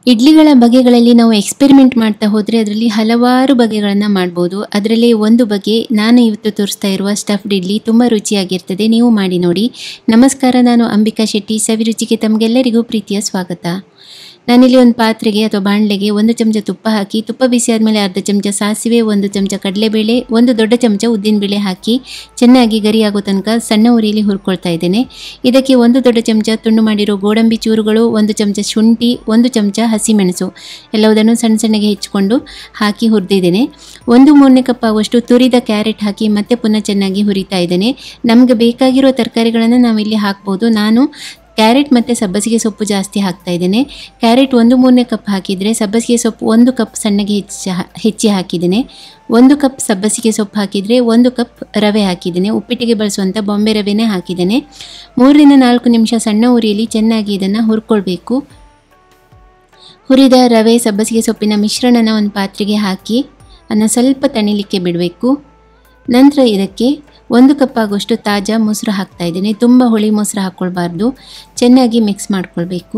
ಇಡ್ಲಿಗಳ ಬಗೆಗಳಲ್ಲಿ ನಾವು ಎಕ್ಸ್ಪೆರಿಮೆಂಟ್ ಮಾಡ್ತಾ ಹೋದರೆ ಅದರಲ್ಲಿ ಹಲವಾರು ಬಗೆಗಳನ್ನು ಮಾಡ್ಬೋದು ಅದರಲ್ಲಿ ಒಂದು ಬಗೆ ನಾನು ಇವತ್ತು ತೋರಿಸ್ತಾ ಇರುವ ಸ್ಟಫ್ಡ್ ಇಡ್ಲಿ ತುಂಬ ರುಚಿಯಾಗಿರ್ತದೆ ನೀವು ಮಾಡಿ ನೋಡಿ ನಮಸ್ಕಾರ ನಾನು ಅಂಬಿಕಾ ಶೆಟ್ಟಿ ಸವಿರುಚಿಗೆ ತಮಗೆಲ್ಲರಿಗೂ ಪ್ರೀತಿಯ ಸ್ವಾಗತ ನಾನಿಲ್ಲಿ ಒಂದು ಪಾತ್ರೆಗೆ ಅಥವಾ ಬಾಣಲೆಗೆ ಒಂದು ಚಮಚ ತುಪ್ಪ ಹಾಕಿ ತುಪ್ಪ ಬಿಸಿ ಆದಮೇಲೆ ಅರ್ಧ ಚಮಚ ಸಾಸಿವೆ ಒಂದು ಚಮಚ ಕಡಲೆಬೇಳೆ ಒಂದು ದೊಡ್ಡ ಚಮಚ ಉದ್ದಿನಬೇಳೆ ಹಾಕಿ ಚೆನ್ನಾಗಿ ಗರಿ ಆಗೋ ತನಕ ಸಣ್ಣ ಉರಿಯಲ್ಲಿ ಹುರ್ಕೊಳ್ತಾ ಇದ್ದೇನೆ ಇದಕ್ಕೆ ಒಂದು ದೊಡ್ಡ ಚಮಚ ತುಂಡು ಮಾಡಿರೋ ಗೋಡಂಬಿ ಚೂರುಗಳು ಒಂದು ಚಮಚ ಶುಂಠಿ ಒಂದು ಚಮಚ ಹಸಿಮೆಣಸು ಎಲ್ಲವುದನ್ನು ಸಣ್ಣ ಸಣ್ಣಗೆ ಹೆಚ್ಚಿಕೊಂಡು ಹಾಕಿ ಹುರಿದಿದ್ದೇನೆ ಒಂದು ಮೂರನೇ ಕಪ್ ಆಗುವಷ್ಟು ತುರಿದ ಕ್ಯಾರೆಟ್ ಹಾಕಿ ಮತ್ತೆ ಪುನಃ ಚೆನ್ನಾಗಿ ಹುರಿತಾ ಇದ್ದೇನೆ ನಮಗೆ ಬೇಕಾಗಿರೋ ತರಕಾರಿಗಳನ್ನು ನಾವಿಲ್ಲಿ ಹಾಕ್ಬೋದು ನಾನು ಕ್ಯಾರೆಟ್ ಮತ್ತು ಸಬ್ಬಸಿಗೆ ಸೊಪ್ಪು ಜಾಸ್ತಿ ಹಾಕ್ತಾ ಇದ್ದೇನೆ ಕ್ಯಾರೆಟ್ ಒಂದು ಮೂರನೇ ಕಪ್ ಹಾಕಿದರೆ ಸಬ್ಬಸಿಗೆ ಸೊಪ್ಪು ಒಂದು ಕಪ್ ಸಣ್ಣಗೆ ಹೆಚ್ಚಿ ಹೆಚ್ಚಿ ಹಾಕಿದ್ದೇನೆ ಒಂದು ಕಪ್ ಸಬ್ಬಸಿಗೆ ಸೊಪ್ಪು ಹಾಕಿದರೆ ಒಂದು ಕಪ್ ರವೆ ಹಾಕಿದ್ದೇನೆ ಉಪ್ಪಿಟ್ಟಿಗೆ ಬಳಸುವಂಥ ಬಾಂಬೆ ರವೆನೇ ಹಾಕಿದ್ದೇನೆ ಮೂರರಿಂದ ನಾಲ್ಕು ನಿಮಿಷ ಸಣ್ಣ ಉರಿಯಲ್ಲಿ ಚೆನ್ನಾಗಿ ಇದನ್ನು ಹುರ್ಕೊಳ್ಬೇಕು ಹುರಿದ ರವೆ ಸಬ್ಬಸಿಗೆ ಸೊಪ್ಪಿನ ಮಿಶ್ರಣನ ಒಂದು ಪಾತ್ರೆಗೆ ಹಾಕಿ ಅದನ್ನು ಸ್ವಲ್ಪ ತಣಿಲಿಕ್ಕೆ ಬಿಡಬೇಕು ನಂತರ ಇದಕ್ಕೆ ಒಂದು ಕಪ್ ಆಗುವಷ್ಟು ತಾಜಾ ಮೊಸರು ಹಾಕ್ತಾ ಇದ್ದೀನಿ ತುಂಬ ಹುಳಿ ಮೊಸರು ಹಾಕ್ಕೊಳ್ಬಾರ್ದು ಚೆನ್ನಾಗಿ ಮಿಕ್ಸ್ ಮಾಡ್ಕೊಳ್ಬೇಕು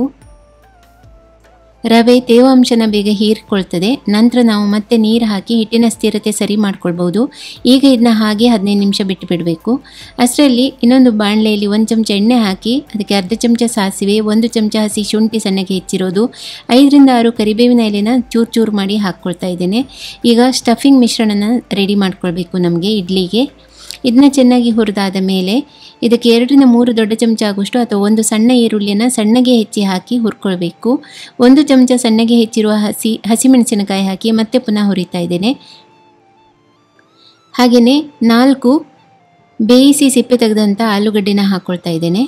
ರವೆ ತೇವಾಂಶನ ಬೇಗ ಹೀರ್ಕೊಳ್ತದೆ ನಂತರ ನಾವು ಮತ್ತೆ ನೀರು ಹಾಕಿ ಹಿಟ್ಟಿನ ಸ್ಥಿರತೆ ಸರಿ ಮಾಡ್ಕೊಳ್ಬೋದು ಈಗ ಇದನ್ನ ಹಾಗೆ ಹದಿನೈದು ನಿಮಿಷ ಬಿಟ್ಟು ಬಿಡಬೇಕು ಅಷ್ಟರಲ್ಲಿ ಇನ್ನೊಂದು ಬಾಣಲೆಯಲ್ಲಿ ಒಂದು ಚಮಚ ಎಣ್ಣೆ ಹಾಕಿ ಅದಕ್ಕೆ ಅರ್ಧ ಚಮಚ ಸಾಸಿವೆ ಒಂದು ಚಮಚ ಹಸಿ ಶುಂಠಿ ಸಣ್ಣಗೆ ಹೆಚ್ಚಿರೋದು ಐದರಿಂದ ಆರು ಕರಿಬೇವಿನ ಎಲೆನ ಚೂರು ಚೂರು ಮಾಡಿ ಹಾಕ್ಕೊಳ್ತಾ ಇದ್ದೇನೆ ಈಗ ಸ್ಟಫಿಂಗ್ ಮಿಶ್ರಣನ ರೆಡಿ ಮಾಡ್ಕೊಳ್ಬೇಕು ನಮಗೆ ಇಡ್ಲಿಗೆ ಇದನ್ನ ಚೆನ್ನಾಗಿ ಹುರಿದಾದ ಮೇಲೆ ಇದಕ್ಕೆ ಎರಡರಿಂದ ಮೂರು ದೊಡ್ಡ ಚಮಚ ಆಗುವಷ್ಟು ಅಥವಾ ಒಂದು ಸಣ್ಣ ಈರುಳ್ಳಿಯನ್ನು ಸಣ್ಣಗೆ ಹೆಚ್ಚಿ ಹಾಕಿ ಹುರ್ಕೊಳ್ಬೇಕು ಒಂದು ಚಮಚ ಸಣ್ಣಗೆ ಹೆಚ್ಚಿರುವ ಹಸಿ ಹಸಿಮೆಣಸಿನಕಾಯಿ ಹಾಕಿ ಮತ್ತೆ ಪುನಃ ಹುರಿತಾ ಇದ್ದೇನೆ ಹಾಗೆಯೇ ನಾಲ್ಕು ಬೇಯಿಸಿ ಸಿಪ್ಪೆ ತೆಗೆದಂಥ ಆಲೂಗಡ್ಡೆನ ಹಾಕ್ಕೊಳ್ತಾ ಇದ್ದೇನೆ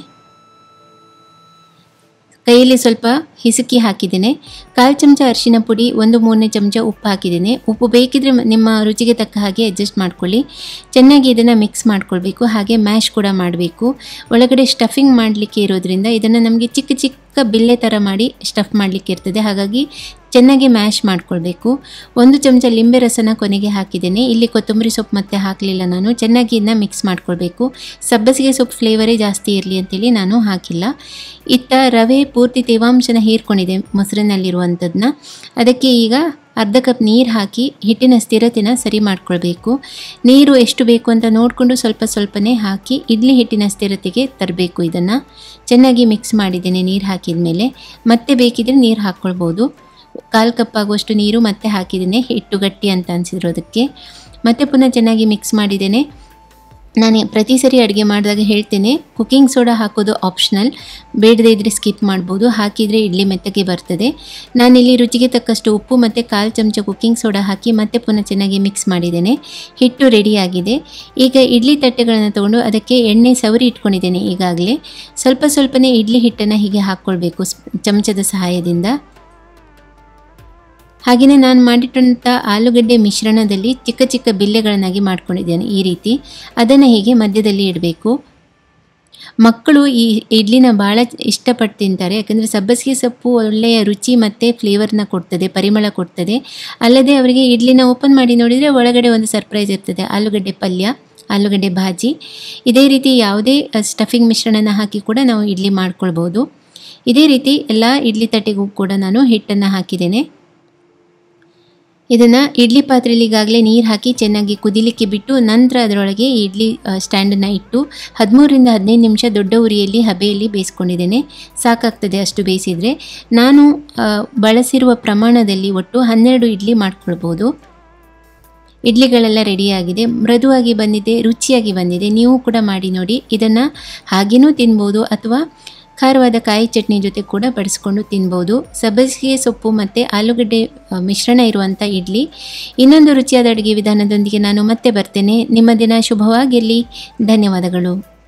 ಕೈಯಲ್ಲಿ ಸ್ವಲ್ಪ ಹಿಸುಕಿ ಹಾಕಿದ್ದೇನೆ ಕಾಲು ಚಮಚ ಅರಿಶಿನ ಪುಡಿ ಒಂದು ಮೂರನೇ ಚಮಚ ಉಪ್ಪು ಹಾಕಿದ್ದೇನೆ ಉಪ್ಪು ಬೇಕಿದ್ರೆ ನಿಮ್ಮ ರುಚಿಗೆ ತಕ್ಕ ಹಾಗೆ ಅಡ್ಜಸ್ಟ್ ಮಾಡ್ಕೊಳ್ಳಿ ಚೆನ್ನಾಗಿ ಇದನ್ನು ಮಿಕ್ಸ್ ಮಾಡ್ಕೊಳ್ಬೇಕು ಹಾಗೆ ಮ್ಯಾಶ್ ಕೂಡ ಮಾಡಬೇಕು ಒಳಗಡೆ ಸ್ಟಫಿಂಗ್ ಮಾಡಲಿಕ್ಕೆ ಇರೋದ್ರಿಂದ ಇದನ್ನು ನಮಗೆ ಚಿಕ್ಕ ಚಿಕ್ಕ ಬಿಲ್ಲೆ ಥರ ಮಾಡಿ ಸ್ಟಫ್ ಮಾಡಲಿಕ್ಕೆ ಇರ್ತದೆ ಹಾಗಾಗಿ ಚೆನ್ನಾಗಿ ಮ್ಯಾಶ್ ಮಾಡ್ಕೊಳ್ಬೇಕು ಒಂದು ಚಮಚ ಲಿಂಬೆ ರಸನ ಕೊನೆಗೆ ಹಾಕಿದ್ದೇನೆ ಇಲ್ಲಿ ಕೊತ್ತಂಬರಿ ಸೊಪ್ಪು ಮತ್ತೆ ಹಾಕಲಿಲ್ಲ ನಾನು ಚೆನ್ನಾಗಿ ಇದನ್ನ ಮಿಕ್ಸ್ ಮಾಡ್ಕೊಳ್ಬೇಕು ಸಬ್ಬಸಿಗೆ ಸೊಪ್ಪು ಫ್ಲೇವರೇ ಜಾಸ್ತಿ ಇರಲಿ ಅಂತೇಳಿ ನಾನು ಹಾಕಿಲ್ಲ ಇತ್ತ ರವೆ ಪೂರ್ತಿ ತೇವಾಂಶನ ಹೀರ್ಕೊಂಡಿದೆ ಮೊಸರಿನಲ್ಲಿರುವಂಥದ್ದನ್ನ ಅದಕ್ಕೆ ಈಗ ಅರ್ಧ ಕಪ್ ನೀರು ಹಾಕಿ ಹಿಟ್ಟಿನ ಸ್ಥಿರತೆನ ಸರಿ ಮಾಡ್ಕೊಳ್ಬೇಕು ನೀರು ಎಷ್ಟು ಬೇಕು ಅಂತ ನೋಡಿಕೊಂಡು ಸ್ವಲ್ಪ ಸ್ವಲ್ಪನೇ ಹಾಕಿ ಇಡ್ಲಿ ಹಿಟ್ಟಿನ ಸ್ಥಿರತೆಗೆ ತರಬೇಕು ಇದನ್ನು ಚೆನ್ನಾಗಿ ಮಿಕ್ಸ್ ಮಾಡಿದ್ದೇನೆ ನೀರು ಹಾಕಿದ ಮೇಲೆ ಮತ್ತೆ ಬೇಕಿದ್ರೆ ನೀರು ಹಾಕ್ಕೊಳ್ಬೋದು ಕಾಲು ಕಪ್ ಆಗುವಷ್ಟು ನೀರು ಮತ್ತೆ ಹಾಕಿದ್ದೇನೆ ಹಿಟ್ಟು ಗಟ್ಟಿ ಅಂತ ಅನಿಸಿರೋದಕ್ಕೆ ಮತ್ತೆ ಪುನಃ ಚೆನ್ನಾಗಿ ಮಿಕ್ಸ್ ಮಾಡಿದ್ದೇನೆ ನಾನು ಪ್ರತಿ ಸರಿ ಅಡುಗೆ ಮಾಡಿದಾಗ ಹೇಳ್ತೇನೆ ಕುಕ್ಕಿಂಗ್ ಸೋಡಾ ಹಾಕೋದು ಆಪ್ಷನಲ್ ಬೇಡದೇ ಇದ್ದರೆ ಸ್ಕಿಪ್ ಮಾಡ್ಬೋದು ಹಾಕಿದರೆ ಇಡ್ಲಿ ಮೆತ್ತಗೆ ಬರ್ತದೆ ನಾನಿಲ್ಲಿ ರುಚಿಗೆ ತಕ್ಕಷ್ಟು ಉಪ್ಪು ಮತ್ತು ಕಾಲು ಚಮಚ ಕುಕ್ಕಿಂಗ್ ಸೋಡಾ ಹಾಕಿ ಮತ್ತೆ ಪುನಃ ಚೆನ್ನಾಗಿ ಮಿಕ್ಸ್ ಮಾಡಿದ್ದೇನೆ ಹಿಟ್ಟು ರೆಡಿಯಾಗಿದೆ ಈಗ ಇಡ್ಲಿ ತಟ್ಟೆಗಳನ್ನು ತೊಗೊಂಡು ಅದಕ್ಕೆ ಎಣ್ಣೆ ಸವರಿ ಇಟ್ಕೊಂಡಿದ್ದೇನೆ ಈಗಾಗಲೇ ಸ್ವಲ್ಪ ಸ್ವಲ್ಪನೇ ಇಡ್ಲಿ ಹಿಟ್ಟನ್ನು ಹೀಗೆ ಹಾಕ್ಕೊಳ್ಬೇಕು ಚಮಚದ ಸಹಾಯದಿಂದ ಹಾಗೆಯೇ ನಾನು ಮಾಡಿಟ್ಟಂಥ ಆಲೂಗಡ್ಡೆ ಮಿಶ್ರಣದಲ್ಲಿ ಚಿಕ್ಕ ಚಿಕ್ಕ ಬಿಲ್ಲೆಗಳನ್ನಾಗಿ ಮಾಡ್ಕೊಂಡಿದ್ದೇನೆ ಈ ರೀತಿ ಅದನ್ನು ಹೀಗೆ ಮಧ್ಯದಲ್ಲಿ ಇಡಬೇಕು ಮಕ್ಕಳು ಈ ಇಡ್ಲಿನ ಭಾಳ ಇಷ್ಟಪಟ್ಟು ತಿಂತಾರೆ ಯಾಕಂದರೆ ಸಬ್ಬಸಿಗೆ ಸೊಪ್ಪು ಒಳ್ಳೆಯ ರುಚಿ ಮತ್ತು ಫ್ಲೇವರ್ನ ಕೊಡ್ತದೆ ಪರಿಮಳ ಕೊಡ್ತದೆ ಅಲ್ಲದೆ ಅವರಿಗೆ ಇಡ್ಲಿನ ಓಪನ್ ಮಾಡಿ ನೋಡಿದರೆ ಒಳಗಡೆ ಒಂದು ಸರ್ಪ್ರೈಸ್ ಇರ್ತದೆ ಆಲೂಗಡ್ಡೆ ಪಲ್ಯ ಆಲೂಗಡ್ಡೆ ಭಾಜಿ ಇದೇ ರೀತಿ ಯಾವುದೇ ಸ್ಟಫಿಂಗ್ ಮಿಶ್ರಣನ ಹಾಕಿ ಕೂಡ ನಾವು ಇಡ್ಲಿ ಮಾಡ್ಕೊಳ್ಬೋದು ಇದೇ ರೀತಿ ಎಲ್ಲ ಇಡ್ಲಿ ತಟ್ಟೆಗೂ ಕೂಡ ನಾನು ಹಿಟ್ಟನ್ನು ಹಾಕಿದ್ದೇನೆ ಇದನ್ನು ಇಡ್ಲಿ ಪಾತ್ರೆಯಲ್ಲಿ ಈಗಾಗಲೇ ನೀರು ಹಾಕಿ ಚೆನ್ನಾಗಿ ಕುದಿಲಿಕ್ಕೆ ಬಿಟ್ಟು ನಂತರ ಅದರೊಳಗೆ ಇಡ್ಲಿ ಸ್ಟ್ಯಾಂಡನ್ನು ಇಟ್ಟು ಹದಿಮೂರರಿಂದ ಹದಿನೈದು ನಿಮಿಷ ದೊಡ್ಡ ಉರಿಯಲ್ಲಿ ಹಬೆಯಲ್ಲಿ ಬೇಯಿಸ್ಕೊಂಡಿದ್ದೇನೆ ಸಾಕಾಗ್ತದೆ ಅಷ್ಟು ಬೇಯಿಸಿದರೆ ನಾನು ಬಳಸಿರುವ ಪ್ರಮಾಣದಲ್ಲಿ ಒಟ್ಟು ಹನ್ನೆರಡು ಇಡ್ಲಿ ಮಾಡ್ಕೊಳ್ಬೋದು ಇಡ್ಲಿಗಳೆಲ್ಲ ರೆಡಿಯಾಗಿದೆ ಮೃದುವಾಗಿ ಬಂದಿದೆ ರುಚಿಯಾಗಿ ಬಂದಿದೆ ನೀವು ಕೂಡ ಮಾಡಿ ನೋಡಿ ಇದನ್ನು ಹಾಗೇನೂ ತಿನ್ಬೋದು ಅಥವಾ ಖಾರವಾದ ಕಾಯಿ ಚಟ್ನಿ ಜೊತೆ ಕೂಡ ಬಡಿಸ್ಕೊಂಡು ತಿನ್ಬೋದು ಸಬ್ಬಸಿಗೆ ಸೊಪ್ಪು ಮತ್ತು ಆಲೂಗಡ್ಡೆ ಮಿಶ್ರಣ ಇರುವಂಥ ಇಡ್ಲಿ ಇನ್ನೊಂದು ರುಚಿಯಾದ ಅಡುಗೆ ವಿಧಾನದೊಂದಿಗೆ ನಾನು ಮತ್ತೆ ಬರ್ತೇನೆ ನಿಮ್ಮ ದಿನ ಶುಭವಾಗಿರಲಿ ಧನ್ಯವಾದಗಳು